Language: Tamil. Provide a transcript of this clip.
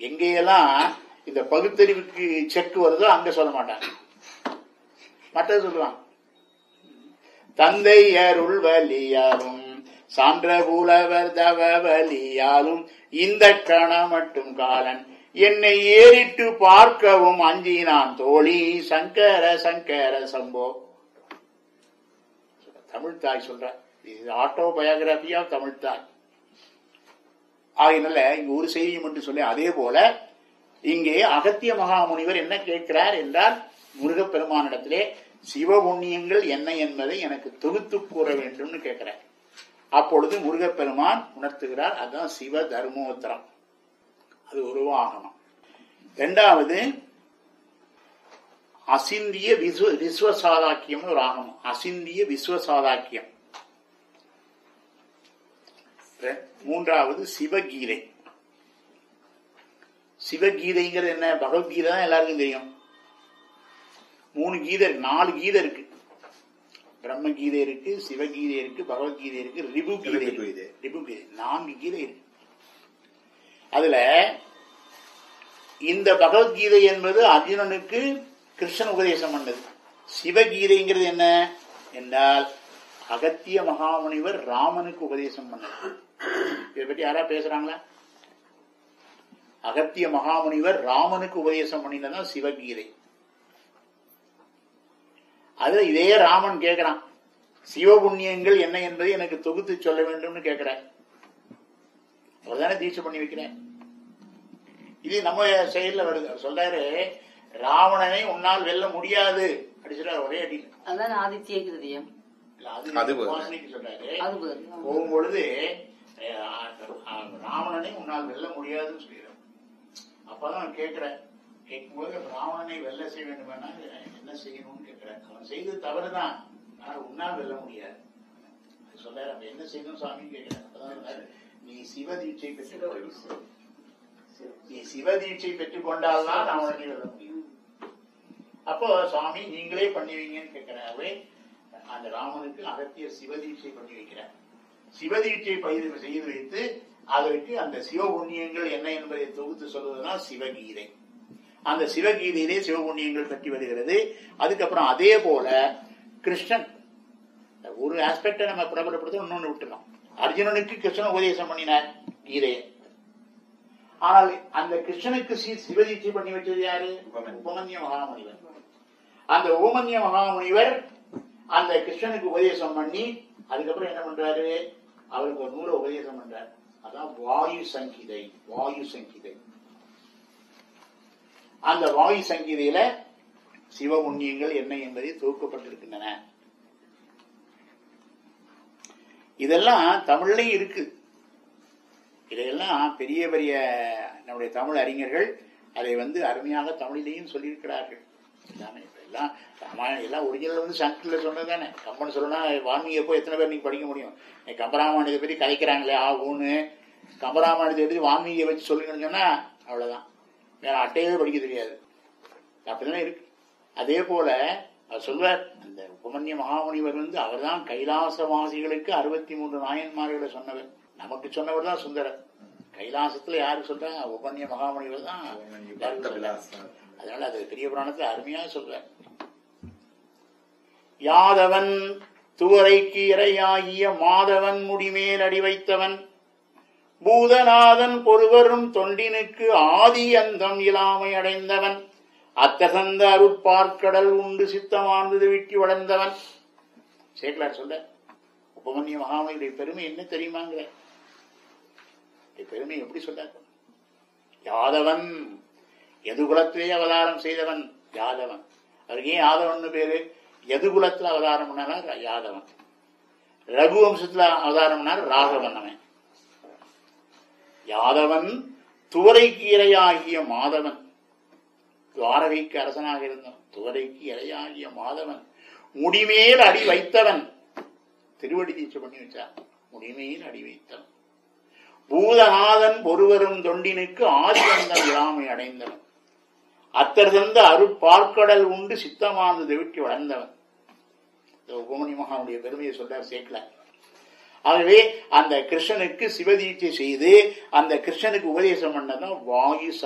எங்கேயெல்லாம் இந்த பகுத்தறிவுக்கு செக் வருதோ அங்க சொல்ல மாட்டாங்க மற்றது சொல்லுவாங்க தந்தை அருள் வலியாலும் சான்ற புலவர் தவ வலியாலும் இந்த கண மட்டும் காலன் என்னை ஏறிட்டு பார்க்கவும் அஞ்சினான் தோழி சங்கர சங்கர சம்போ தமிழ் தாய் சொல்ற இது ஆட்டோ பயோகிராபி ஆஃப் தமிழ் தாய் ஆகினால இங்க ஒரு செய்தி மட்டும் சொல்லி அதே போல இங்கே அகத்திய மகாமுனிவர் என்ன கேட்கிறார் என்றால் முருகப்பெருமானிடத்திலே சிவபுண்ணியங்கள் என்ன என்பதை எனக்கு தொகுத்து கூற வேண்டும்னு கேட்கிறார் அப்பொழுது முருகப்பெருமான் உணர்த்துகிறார் அதுதான் சிவ தர்மோத்தரம் அது ஒரு வாகனம் இரண்டாவது அசிந்திய விஸ்வ விஸ்வசாதாக்கியம் ஒரு ஆகமம் அசிந்திய விஸ்வசாதாக்கியம் ரெ- மூன்றாவது சிவகீதை சிவகீதைங்கிறது என்ன பகவத்கீதை தான் எல்லாருக்கும் தெரியும் மூணு கீதை இருக்கு நாலு கீதை இருக்கு பிரம்ம கீதை இருக்கு சிவகீதை இருக்கு பகவத்கீதை இருக்கு ரிபு கீதை ரிபு இருக்கு. கீதை. ரிபு கீதை நான்கு கீதை இருக்கு அதுல இந்த பகவத்கீதை என்பது அர்ஜுனனுக்கு கிருஷ்ணன் உபதேசம் பண்ணது சிவகீதைங்கிறது என்ன என்றால் அகத்திய மகாமுனிவர் ராமனுக்கு உபதேசம் பண்ணது இதை பற்றி யாரா பேசுறாங்களா அகத்திய மகாமுனிவர் ராமனுக்கு உபதேசம் பண்ணினதான் சிவகீதை அது இதே ராமன் கேட்கிறான் சிவபுண்ணியங்கள் என்ன என்பதை எனக்கு தொகுத்து சொல்ல வேண்டும்னு கேட்கிறார் அவர் தானே தீட்சை பண்ணி வைக்கிறேன் இது நம்ம செயல்ல வருது அவர் சொல்றாரு ராவணனை உன்னால் வெல்ல முடியாது அப்படி சொல்றாரு ஒரே அடி அதான் ஆதித்ய கிருதியம் அது அது வருது. உபாசனைக்கு சொல்றாரு அது வருது போகும்பொழுது அஹ், அஹ், ராவணனை உன்னால் வெல்ல முடியாதுன்னு சொல்லிடுறார் அப்பதான் நான் கேட்கிறேன் கேட்கும்போது ராவணனை வெல்ல செய்ய வேண்டுமானா என்ன செய்யணும்னு கேட்கிறேன் அவன் செய்தது தவறுதான் ஆனா உன்னால் வெல்ல முடியாது அது சொல்றாரு அப்ப என்ன செய்யணும் சாமி கேட்கிறேன் அப்பதான் சொல்றாரு, நீ சிவ தீட்சை பெற்றுக்கொள் நீ சிவ தீட்சை பெற்றுக் கொண்டால்தான் ராவணனை வெல்ல முடியும் அப்போ சுவாமி நீங்களே பண்ணுவீங்கன்னு கேட்கிறாவே அந்த ராமனுக்கு அகத்திய சிவதீட்சை பண்ணி வைக்கிறார் சிவதீட்சை பயிர் செய்து வைத்து அதற்கு அந்த சிவ புண்ணியங்கள் என்ன என்பதை தொகுத்து சொல்வதுதான் சிவகீதை அந்த சிவகீதையிலே சிவபுண்ணியங்கள் பற்றி வருகிறது அதுக்கப்புறம் அதே போல கிருஷ்ணன் ஒரு ஆஸ்பெக்டை நம்ம பிரபலப்படுத்த இன்னொன்னு விட்டுலாம் அர்ஜுனனுக்கு கிருஷ்ணன் உபதேசம் பண்ணினார் கீதையை ஆனால் அந்த கிருஷ்ணனுக்கு சி- சிவதீட்சை பண்ணி வச்சது யாரு உபமன்யு. உபமன்ய மகாமுனிவர் அந்த உபமன்ய மகாமுனிவர் அந்த கிருஷ்ணனுக்கு உபதேசம் பண்ணி அதுக்கப்புறம் என்ன பண்றாரு அவருக்கு ஒரு நூலை உபதேசம் பண்றாரு அதான் வாயு சங்கீதை வாயு சங்கீதை அந்த வாயு சங்கீதையில சிவபுண்ணியங்கள் என்ன என்பதை தொகுக்கப்பட்டிருக்கின்றன இதெல்லாம் தமிழ்லயும் இருக்கு இதையெல்லாம் பெரிய பெரிய நம்முடைய தமிழ் அறிஞர்கள் அதை வந்து அருமையாக தமிழிலேயும் சொல்லியிருக்கிறார்கள் எல்லாமே இப்ப எல்லாம் ராமாயணம் எல்லாம் ஒரிஜினல் வந்து சங்கத்தில் சொன்னது தானே கம்பன் சொல்லனா வால்மீகி எப்போ எத்தனை பேர் நீங்க படிக்க முடியும் நீ கம்பராமாயணத்தை பற்றி கதைக்கிறாங்களே ஆ ஊன்னு கம்பராமாயணத்தை எடுத்து வால்மீகியை வச்சு சொல்லுங்கன்னு சொன்னா அவ்வளவுதான் வேற அட்டையவே படிக்க தெரியாது அப்படிதான் இருக்கு அதே போல அவர் சொல்வார் அந்த உபமன்ய மகாமுனிவர் வந்து அவர்தான் கைலாசவாசிகளுக்கு அறுபத்தி மூன்று நாயன்மார்களை சொன்னவர் நமக்கு சொன்னவர் தான் சுந்தரர் கைலாசத்துல யாரு சொல்றா உபமன்ய மகாமுனிவர் தான் எல்லாருக்கும் சொல்றார். அதனால அது பெரிய புராணத்துல அருமையா சொல்றார் யாதவன் துவரைக்கு இறையாகிய மாதவன் முடிமேல் அடி வைத்தவன் பூதநாதன் பொறுவரும் தொண்டினுக்கு ஆதி அந்தம் இலாமை அடைந்தவன் அத்தகந்த அருட்பார்க்கடல் உண்டு சித்தமானது விட்டு வளர்ந்தவன் சேக்கலார் சொல்ல உபமன்ய மகாமனியுடைய பெருமை என்ன தெரியுமாங்கிற இந்த பெருமை எப்படி சொல்றார் யாதவன் எதுகுலத்திலே அவதாரம் செய்தவன் யாதவன் அவருக்கு ஏன் யாதவன் பேரு எதுகுலத்துல அவதாரம் பண்ணாலும் யாதவன் ரகுவம்சத்துல அவதாரம் பண்ணார் ராகவன் அவன் யாதவன் துவரைக்கு இரையாகிய மாதவன் துவாரகைக்கு அரசனாக இருந்தவன் துவரைக்கு இரையாகிய மாதவன் முடிமேல் அடி வைத்தவன் திருவடி தீட்சை பண்ணி வச்சார் முடிமேல் அடி வைத்தவன் பூதநாதன் ஒருவரும் தொண்டினுக்கு ஆதிவந்தம் இராமை அடைந்தவன் அத்தர் தந்த அருட்பார்க்கடல் உண்டு சித்தமானது விட்டு வளர்ந்தவன் இந்த உபமணி மகானுடைய பெருமையை சொல்றார் சேக்கல ஆகவே அந்த கிருஷ்ணனுக்கு சிவதீட்சை செய்து அந்த கிருஷ்ணனுக்கு உபதேசம் பண்ணதான் வாயு